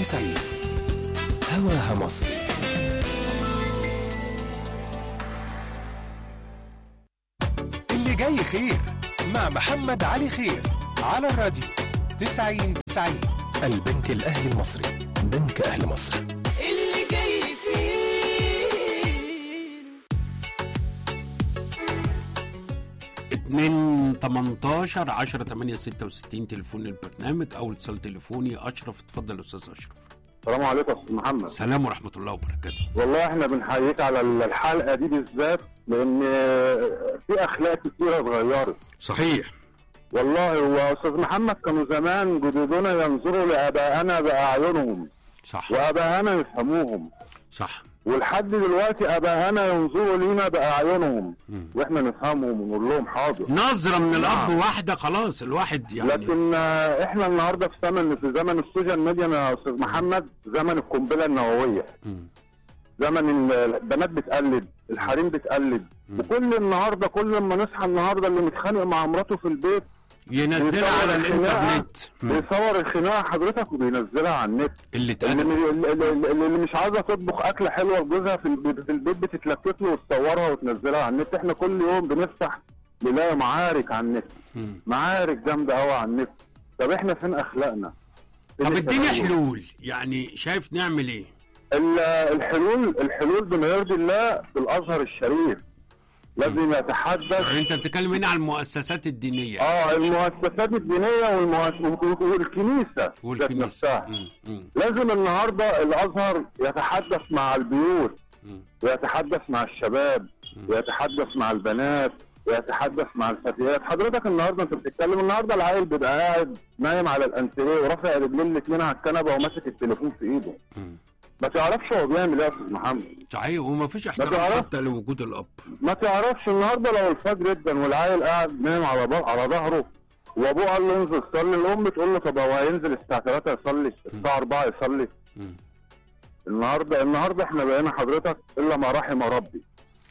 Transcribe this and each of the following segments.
90 هواها مصري اللي جاي خير مع محمد علي خير على الراديو 90 90 البنك الأهلي المصري بنك أهل مصر اللي جاي فيه 2 18 10 8 66 تليفون البرنامج او اتصال تليفوني اشرف اتفضل يا استاذ اشرف السلام عليكم يا استاذ محمد سلام ورحمه الله وبركاته والله احنا بنحييك على الحلقه دي بالذات لان في اخلاق كتيره اتغيرت صحيح والله هو استاذ محمد كانوا زمان جدودنا ينظروا لابائنا باعينهم صح وابائنا يفهموهم صح ولحد دلوقتي ابائنا ينظروا لينا باعينهم مم. واحنا نفهمهم ونقول لهم حاضر نظره من الاب نعم. واحده خلاص الواحد يعني لكن آه، احنا النهارده في زمن في زمن السوشيال ميديا يا استاذ محمد زمن القنبله النوويه مم. زمن ال- البنات بتقلد الحريم بتقلد مم. وكل النهارده كل ما نصحى النهارده اللي متخانق مع مراته في البيت ينزلها على بيصور الخناقة، الانترنت مم. بيصور الخناقه حضرتك وبينزلها على النت اللي اللي, اتقال اللي, اللي اللي مش عايزه تطبخ اكله حلوه لجوزها في البيت, في البيت بتتلكك له وتصورها وتنزلها على النت احنا كل يوم بنفتح نلاقي معارك على النت مم. معارك جامده قوي على النت طب احنا فين اخلاقنا؟ فين طب اديني التدين؟ حلول يعني شايف نعمل ايه ال- الحلول الحلول بما يرضي الله بالازهر الشريف لازم يتحدث يعني انت بتتكلم هنا عن المؤسسات الدينيه اه المؤسسات الدينيه والمؤس- والكنيسه ذات والكنيسه نفسها مم. مم. لازم النهارده الازهر يتحدث مع البيوت مم. ويتحدث مع الشباب ويتحدث مع البنات ويتحدث مع الفتيات حضرتك النهارده انت بتتكلم النهارده العيل بيبقى قاعد نايم على الانتريه ورافع رجلين الاثنين على الكنبه وماسك التليفون في ايده مم. ما تعرفش هو بيعمل ايه يا استاذ محمد صحيح وما فيش احترام تعرف؟ حتى لوجود الاب ما تعرفش النهارده لو الفجر جدا والعيل قاعد نايم على بق- على ظهره وابوه قال له انزل صلي الام تقول له طب هو هينزل الساعه 3 يصلي الساعه 4 يصلي مم. النهارده النهارده احنا بقينا حضرتك الا ما رحم ربي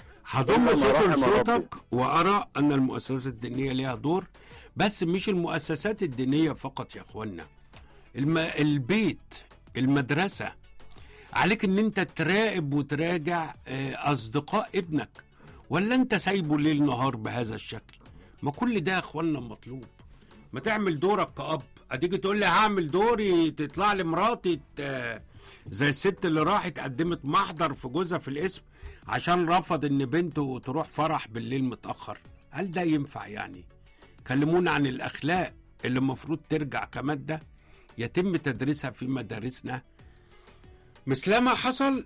هضم إلا ما صوت رحم لصوتك وارى ان المؤسسات الدينيه ليها دور بس مش المؤسسات الدينيه فقط يا اخوانا الم... البيت المدرسه عليك ان انت تراقب وتراجع آه، اصدقاء ابنك ولا انت سايبه ليل نهار بهذا الشكل ما كل ده يا اخوانا مطلوب ما تعمل دورك كأب اديك تقول لي هعمل دوري تطلع لي مراتي ت- زي الست اللي راحت قدمت محضر في جوزها في الاسم عشان رفض ان بنته تروح فرح بالليل متأخر هل ده ينفع يعني كلمونا عن الاخلاق اللي المفروض ترجع كمادة يتم تدريسها في مدارسنا مثلما حصل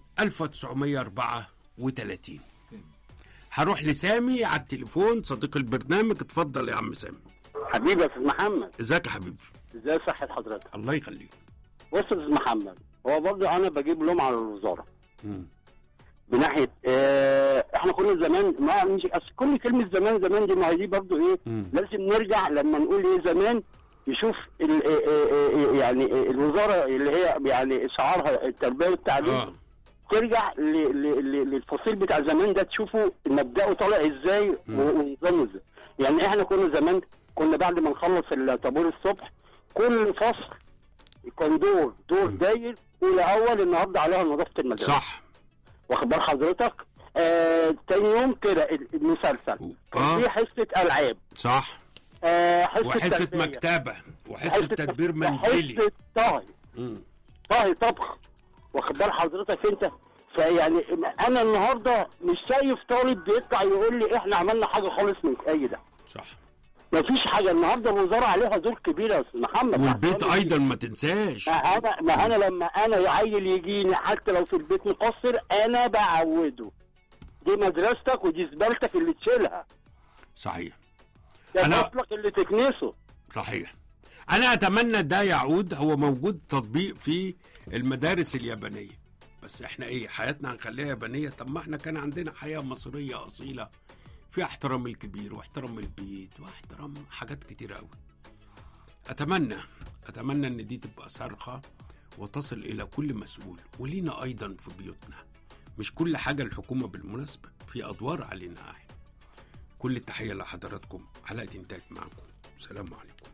1934 هروح لسامي على التليفون صديق البرنامج اتفضل يا عم سامي حبيبي يا استاذ محمد ازيك يا حبيبي ازاي صحه حضرتك الله يخليك بص يا استاذ محمد هو برضه انا بجيب لوم على الوزاره مم. بناحيه اه احنا كنا زمان ما مش اصل كل كلمه زمان زمان دي ما هي دي برضه ايه مم. لازم نرجع لما نقول ايه زمان يشوف ال اه اه اه يعني اه الوزاره اللي هي يعني شعارها التربيه والتعليم اه ترجع ل- ل- ل- للفصيل بتاع زمان ده تشوفوا مبدأه طالع ازاي مم. و- ونظامه ازاي يعني احنا كنا زمان كنا بعد ما نخلص الطابور الصبح كل فصل كان دور دور داير اولى اول النهارده عليها نظافه المدرسه صح واخد بال حضرتك آه تاني يوم كده ال- المسلسل كان آه. في حصه العاب صح آه حصه وحصه تربية. مكتبه وحصه حصة تدبير تف- منزلي حصه طهي مم. طهي طبخ واخد بال حضرتك انت فيعني انا النهارده مش شايف طالب بيطلع يقول لي احنا عملنا حاجه خالص من اي ده صح مفيش حاجه النهارده الوزاره عليها دور كبير يا استاذ محمد والبيت أحسن لي. ايضا ما تنساش ما انا ما انا لما انا عيل يجيني حتى لو في البيت مقصر انا بعوده دي مدرستك ودي زبالتك اللي تشيلها صحيح ده أنا- فصلك اللي تكنسه صحيح انا اتمنى ده يعود هو موجود تطبيق في المدارس اليابانيه بس احنا ايه حياتنا هنخليها يابانيه طب ما احنا كان عندنا حياه مصريه اصيله فيها احترام الكبير واحترام البيت واحترام حاجات كتير قوي اتمنى اتمنى ان دي تبقى صرخه وتصل الى كل مسؤول ولينا ايضا في بيوتنا مش كل حاجه الحكومه بالمناسبه في ادوار علينا احنا كل التحيه لحضراتكم حلقه انتهت معكم سلام عليكم